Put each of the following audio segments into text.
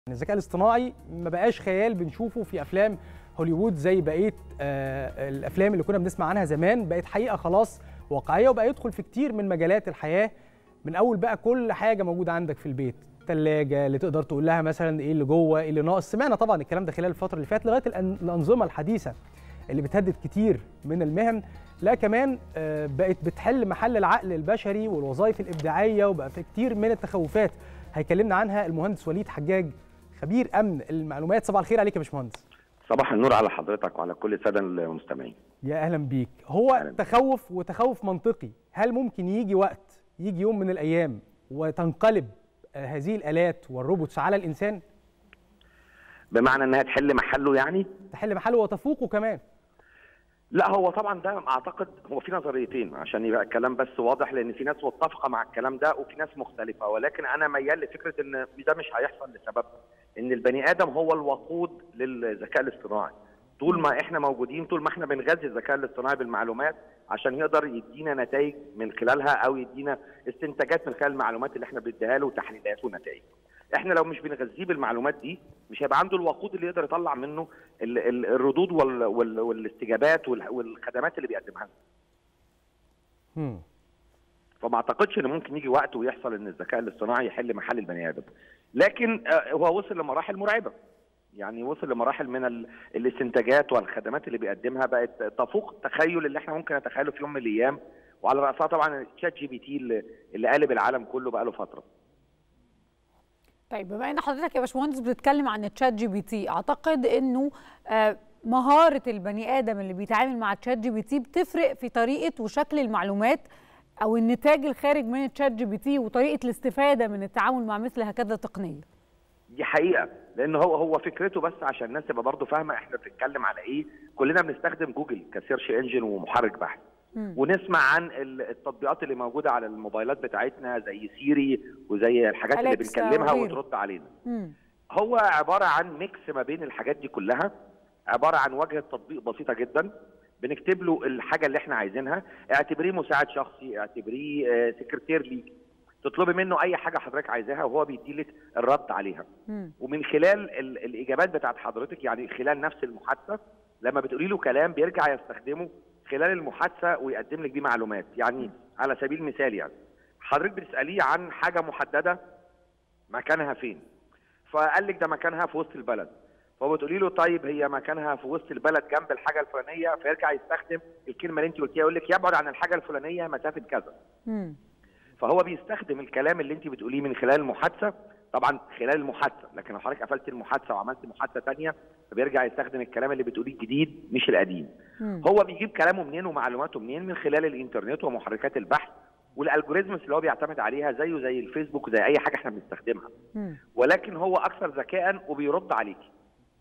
الذكاء الاصطناعي ما بقاش خيال بنشوفه في افلام هوليوود زي بقيه آه الافلام اللي كنا بنسمع عنها زمان بقت حقيقه خلاص واقعيه وبقى يدخل في كتير من مجالات الحياه من اول بقى كل حاجه موجوده عندك في البيت ثلاجه اللي تقدر تقول لها مثلا ايه اللي جوه ايه اللي ناقص سمعنا طبعا الكلام ده خلال الفتره اللي فاتت لغايه الأن- الانظمه الحديثه اللي بتهدد كتير من المهن لا كمان آه، بقت بتحل محل العقل البشري والوظائف الابداعيه وبقى في كتير من التخوفات هيكلمنا عنها المهندس وليد حجاج خبير امن المعلومات صباح الخير عليك يا باشمهندس صباح النور على حضرتك وعلى كل الساده المستمعين يا اهلا بيك هو أهلاً. تخوف وتخوف منطقي هل ممكن يجي وقت يجي يوم من الايام وتنقلب آه، هذه الالات والروبوتس على الانسان بمعنى انها تحل محله يعني تحل محله وتفوقه كمان لا هو طبعا ده اعتقد هو في نظريتين عشان يبقى الكلام بس واضح لان في ناس متفقه مع الكلام ده وفي ناس مختلفه ولكن انا ميال لفكره ان ده مش هيحصل لسبب ان البني ادم هو الوقود للذكاء الاصطناعي طول ما احنا موجودين طول ما احنا بنغذي الذكاء الاصطناعي بالمعلومات عشان يقدر يدينا نتائج من خلالها او يدينا استنتاجات من خلال المعلومات اللي احنا بنديها له وتحليلات ونتائج احنا لو مش بنغذيه بالمعلومات دي مش هيبقى عنده الوقود اللي يقدر يطلع منه ال- ال- الردود وال- وال- والاستجابات وال- والخدمات اللي بيقدمها لنا. مم. فما اعتقدش ان ممكن يجي وقت ويحصل ان الذكاء الاصطناعي يحل محل البني ادم لكن آه، هو وصل لمراحل مرعبه يعني وصل لمراحل من ال- الاستنتاجات والخدمات اللي بيقدمها بقت تفوق التخيل اللي احنا ممكن نتخيله في يوم من الايام وعلى راسها طبعا تشات جي بي تي اللي, اللي قالب العالم كله بقى له فتره طيب بما ان حضرتك يا باشمهندس بتتكلم عن التشات جي بي تي اعتقد انه آه، مهاره البني ادم اللي بيتعامل مع التشات جي بي تي بتفرق في طريقه وشكل المعلومات او النتاج الخارج من التشات جي بي تي وطريقه الاستفاده من التعامل مع مثل هكذا تقنيه دي حقيقه لان هو هو فكرته بس عشان الناس تبقى برضه فاهمه احنا بنتكلم على ايه كلنا بنستخدم جوجل كسيرش انجن ومحرك بحث مم. ونسمع عن ال- التطبيقات اللي موجوده على الموبايلات بتاعتنا زي سيري وزي الحاجات اللي أليكسا بنكلمها وغيره. وترد علينا مم. هو عباره عن ميكس ما بين الحاجات دي كلها عباره عن واجهه تطبيق بسيطه جدا بنكتب له الحاجه اللي احنا عايزينها اعتبريه مساعد شخصي اعتبريه آه، سكرتير ليك تطلبي منه اي حاجه حضرتك عايزاها وهو بيدي لك الرد عليها مم. ومن خلال ال- الاجابات بتاعت حضرتك يعني خلال نفس المحادثه لما بتقولي له كلام بيرجع يستخدمه خلال المحادثه ويقدم لك بيه معلومات يعني على سبيل المثال يعني حضرتك بتساليه عن حاجه محدده مكانها فين فقال لك ده مكانها في وسط البلد فبتقولي له طيب هي مكانها في وسط البلد جنب الحاجه الفلانيه فيرجع يستخدم الكلمه اللي انت قلتيها يقول لك يبعد عن الحاجه الفلانيه مسافه كذا مم. فهو بيستخدم الكلام اللي انت بتقوليه من خلال المحادثه طبعا خلال المحادثه لكن لو حضرتك قفلت المحادثه وعملت محادثه ثانيه فبيرجع يستخدم الكلام اللي بتقوليه الجديد مش القديم مم. هو بيجيب كلامه منين ومعلوماته منين من خلال الانترنت ومحركات البحث والالجوريزمز اللي هو بيعتمد عليها زيه زي الفيسبوك زي اي حاجه احنا بنستخدمها مم. ولكن هو اكثر ذكاء وبيرد عليكي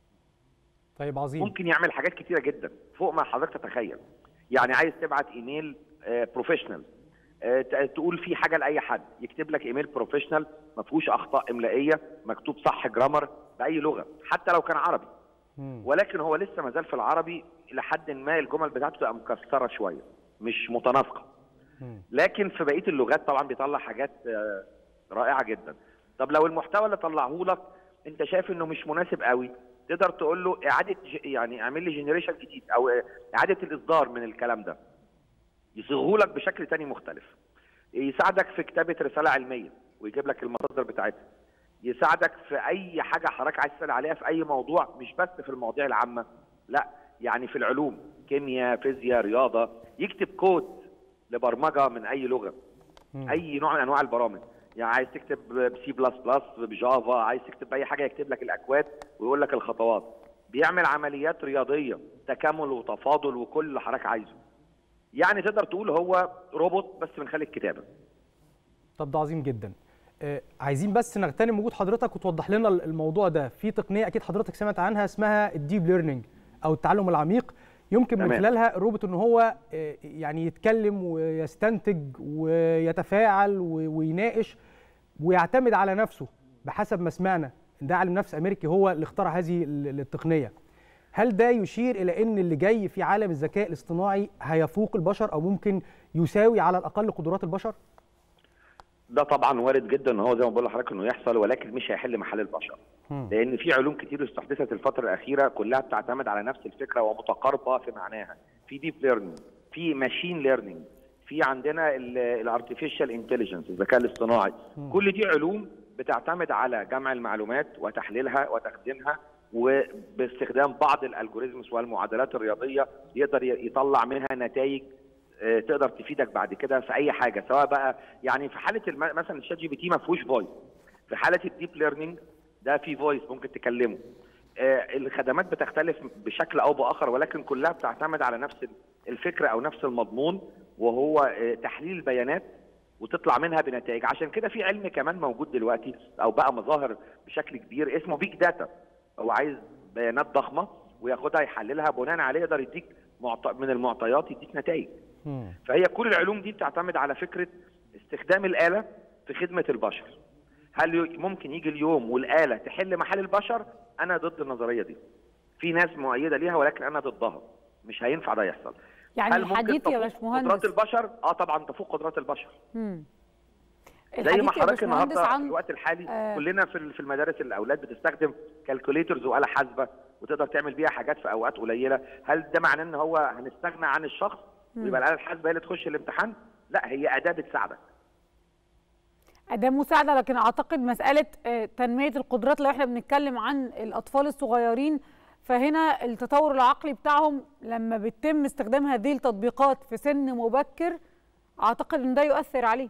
طيب عظيم ممكن يعمل حاجات كتيره جدا فوق ما حضرتك تتخيل يعني عايز تبعت ايميل بروفيشنال تقول فيه حاجه لاي حد يكتب لك ايميل بروفيشنال ما فيهوش اخطاء املائيه مكتوب صح جرامر باي لغه حتى لو كان عربي مم. ولكن هو لسه ما زال في العربي لحد ما الجمل بتاعته تبقى مكسره شويه مش متناسقه مم. لكن في بقيه اللغات طبعا بيطلع حاجات آه، رائعه جدا طب لو المحتوى اللي طلعه لك انت شايف انه مش مناسب قوي تقدر تقول له اعاده ج- يعني اعمل لي جنريشن جديد او آه، اعاده الاصدار من الكلام ده يصيغه لك بشكل تاني مختلف يساعدك في كتابه رساله علميه ويجيب لك المصادر بتاعتها يساعدك في اي حاجه حضرتك عايز تسال عليها في اي موضوع مش بس في المواضيع العامه لا يعني في العلوم كيمياء فيزياء رياضه يكتب كود لبرمجه من اي لغه مم. اي نوع من انواع البرامج يعني عايز تكتب بسي بلس بلس بجافا عايز تكتب باي حاجه يكتب لك الاكواد ويقول لك الخطوات بيعمل عمليات رياضيه تكامل وتفاضل وكل اللي حضرتك عايزه يعني تقدر تقول هو روبوت بس من خلال الكتابه طب ده عظيم جدا آه، عايزين بس نغتنم وجود حضرتك وتوضح لنا الموضوع ده في تقنيه اكيد حضرتك سمعت عنها اسمها الديب ليرنينج او التعلم العميق يمكن من تمام. خلالها الروبوت ان هو آه، يعني يتكلم ويستنتج ويتفاعل و- ويناقش ويعتمد على نفسه بحسب ما سمعنا ده عالم نفس امريكي هو اللي اخترع هذه ال- التقنيه هل ده يشير الى ان اللي جاي في عالم الذكاء الاصطناعي هيفوق البشر او ممكن يساوي على الاقل قدرات البشر ده طبعا وارد جدا ان هو زي ما بقول لحضرتك انه يحصل ولكن مش هيحل محل البشر مم. لان في علوم كتير استحدثت الفتره الاخيره كلها بتعتمد على نفس الفكره ومتقاربه في معناها في ديب ليرنينج في ماشين ليرنينج في عندنا الارتفيشال انتليجنس الذكاء الاصطناعي كل دي علوم بتعتمد على جمع المعلومات وتحليلها وتخزينها وباستخدام بعض الالجوريزمز والمعادلات الرياضيه يقدر يطلع منها نتائج آه، تقدر تفيدك بعد كده في اي حاجه سواء بقى يعني في حاله الم... مثلا الشات جي بي تي ما فيهوش فويس في حاله الديب ليرنينج ده في فويس ممكن تكلمه آه، الخدمات بتختلف بشكل او باخر ولكن كلها بتعتمد على نفس الفكره او نفس المضمون وهو آه، تحليل البيانات وتطلع منها بنتائج عشان كده في علم كمان موجود دلوقتي او بقى مظاهر بشكل كبير اسمه بيج داتا هو عايز بيانات ضخمه وياخدها يحللها بناء عليه يقدر يديك معط... من المعطيات يديك نتائج مم. فهي كل العلوم دي بتعتمد على فكره استخدام الاله في خدمه البشر هل ي- ممكن يجي اليوم والاله تحل محل البشر انا ضد النظريه دي في ناس مؤيده ليها ولكن انا ضدها مش هينفع ده يحصل يعني هل ممكن الحديث يا تفوق باشمهندس قدرات البشر اه طبعا تفوق قدرات البشر مم. زي الحديث ما يا حضرتك باشمهندس النهارده في عن الوقت الحالي آه. كلنا في ال- في المدارس الاولاد بتستخدم كالكوليترز واله حاسبه وتقدر تعمل بيها حاجات في اوقات قليله هل ده معناه ان هو هنستغنى عن الشخص ويبقى الاله الحاسبه هي اللي تخش الامتحان لا هي اداه بتساعدك أداة مساعدة لكن أعتقد مسألة آه، تنمية القدرات لو احنا بنتكلم عن الأطفال الصغيرين فهنا التطور العقلي بتاعهم لما بيتم استخدام هذه التطبيقات في سن مبكر أعتقد إن ده يؤثر عليه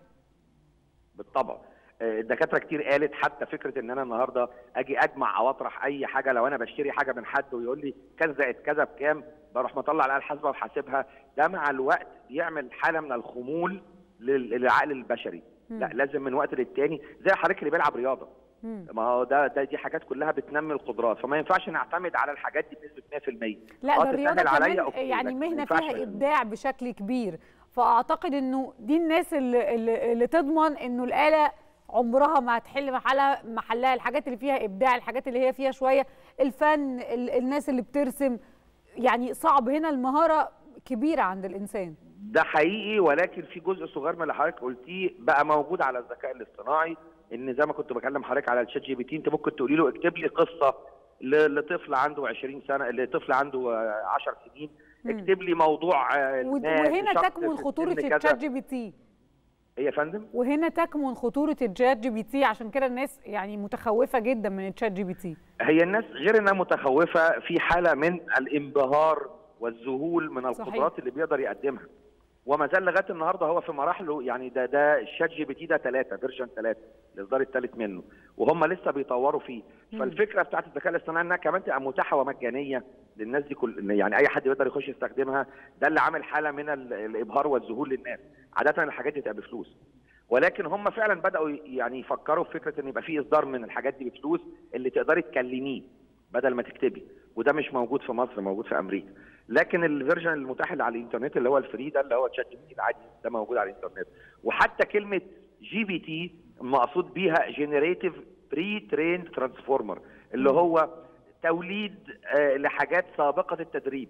بالطبع آه، الدكاتره كتير قالت حتى فكره ان انا النهارده اجي اجمع او اطرح اي حاجه لو انا بشتري حاجه من حد ويقول لي كذا زائد كذا بكام بروح مطلع الاله الحاسبه وحاسبها ده مع الوقت بيعمل حاله من الخمول لل- للعقل البشري لا لازم من وقت للتاني زي حضرتك اللي بيلعب رياضه مم. ما هو ده, ده دي حاجات كلها بتنمي القدرات فما ينفعش نعتمد على الحاجات دي بنسبه 100% لا آه، ده الرياضة تسهل عليا كمان أوكي، يعني لكن ما مهنة ينفعش فيها يعني. إبداع بشكل كبير فأعتقد إنه دي الناس اللي, اللي, اللي تضمن إنه الآلة عمرها ما هتحل محلها محلها الحاجات اللي فيها إبداع الحاجات اللي هي فيها شوية الفن ال- الناس اللي بترسم يعني صعب هنا المهارة كبيرة عند الإنسان ده حقيقي ولكن في جزء صغير من اللي حضرتك قلتيه بقى موجود على الذكاء الاصطناعي ان زي ما كنت بكلم حضرتك على الشات جي بي تي انت ممكن تقولي له اكتب لي قصه ل- لطفل عنده 20 سنه لطفل عنده آه، 10 سنين اكتب لي موضوع آه، و- ما وهنا لشخص تكمن في خطورة السن كذا. الشات جي بي تي ايه يا فندم وهنا تكمن خطورة الشات جي بي تي عشان كده الناس يعني متخوفة جدا من الشات جي بي تي هي الناس غير انها متخوفه في حاله من الانبهار والذهول من صحيح. القدرات اللي بيقدر يقدمها وما زال لغايه النهارده هو في مراحله يعني ده ده الشات جي بي تي ده ثلاثه فيرجن ثلاثه الاصدار الثالث منه وهم لسه بيطوروا فيه فالفكره بتاعت الذكاء الاصطناعي انها كمان تبقى متاحه ومجانيه للناس دي كل يعني اي حد يقدر يخش يستخدمها ده اللي عامل حاله من ال- الابهار والذهول للناس عاده الحاجات دي تبقى بفلوس ولكن هم فعلا بداوا يعني يفكروا في فكره ان يبقى في اصدار من الحاجات دي بفلوس اللي تقدري تكلميه بدل ما تكتبي وده مش موجود في مصر موجود في امريكا لكن الفيرجن المتاح اللي على الانترنت اللي هو الفري ده اللي هو تشات جي بي تي العادي ده موجود على الانترنت وحتى كلمه جي بي تي مقصود بيها جنريتيف بري تريند ترانسفورمر اللي هو توليد آه، لحاجات سابقه التدريب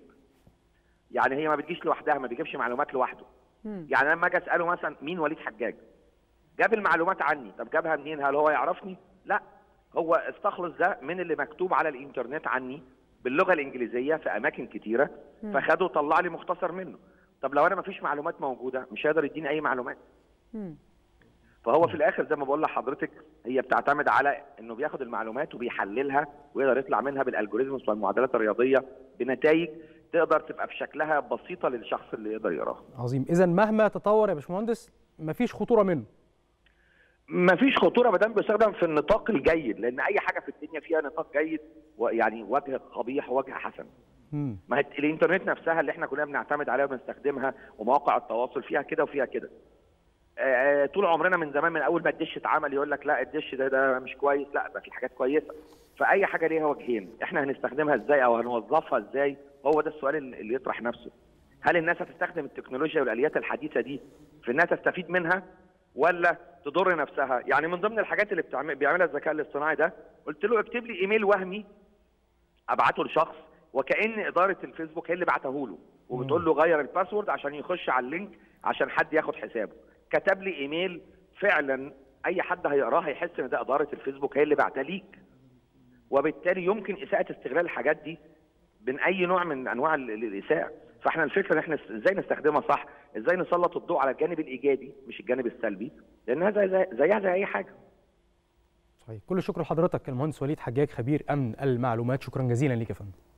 يعني هي ما بتجيش لوحدها ما بيجيبش معلومات لوحده مم. يعني لما اجي اساله مثلا مين وليد حجاج جاب المعلومات عني طب جابها منين هل هو يعرفني لا هو استخلص ده من اللي مكتوب على الانترنت عني باللغه الانجليزيه في اماكن كتيره فخده وطلع لي مختصر منه طب لو انا ما فيش معلومات موجوده مش هيقدر يديني اي معلومات مم. فهو في الاخر زي ما بقول لحضرتك هي بتعتمد على انه بياخد المعلومات وبيحللها ويقدر يطلع منها بالالجوريزمز والمعادلات الرياضيه بنتائج تقدر تبقى في شكلها بسيطه للشخص اللي يقدر يقراها عظيم اذا مهما تطور يا باشمهندس مفيش خطوره منه ما فيش خطوره ما دام بيستخدم في النطاق الجيد لان اي حاجه في الدنيا فيها نطاق جيد ويعني وجه قبيح ووجه حسن مم. ما هي الانترنت نفسها اللي احنا كلنا بنعتمد عليها وبنستخدمها ومواقع التواصل فيها كده وفيها كده آه، طول عمرنا من زمان من اول ما الدش اتعمل يقول لك لا الدش ده ده مش كويس لا ده في حاجات كويسه فاي حاجه ليها وجهين احنا هنستخدمها ازاي او هنوظفها ازاي هو ده السؤال اللي اللي يطرح نفسه هل الناس هتستخدم التكنولوجيا والاليات الحديثه دي في انها تستفيد منها ولا تضر نفسها يعني من ضمن الحاجات اللي بتعمل بيعملها الذكاء الاصطناعي ده قلت له اكتب لي ايميل وهمي ابعته لشخص وكان اداره الفيسبوك هي اللي بعته له وبتقول له غير الباسورد عشان يخش على اللينك عشان حد ياخد حسابه كتب لي ايميل فعلا اي حد هيقراه هيحس ان ده اداره الفيسبوك هي اللي بعتها ليك وبالتالي يمكن اساءه استغلال الحاجات دي من اي نوع من انواع ال- ال- الاساءه فاحنا الفكره ان احنا ازاي نستخدمها صح ازاي نسلط الضوء على الجانب الايجابي مش الجانب السلبي لانها زي زي- زيها زي اي حاجه صحيح كل الشكر لحضرتك المهندس وليد حجاج خبير امن المعلومات شكرا جزيلا ليك يا فندم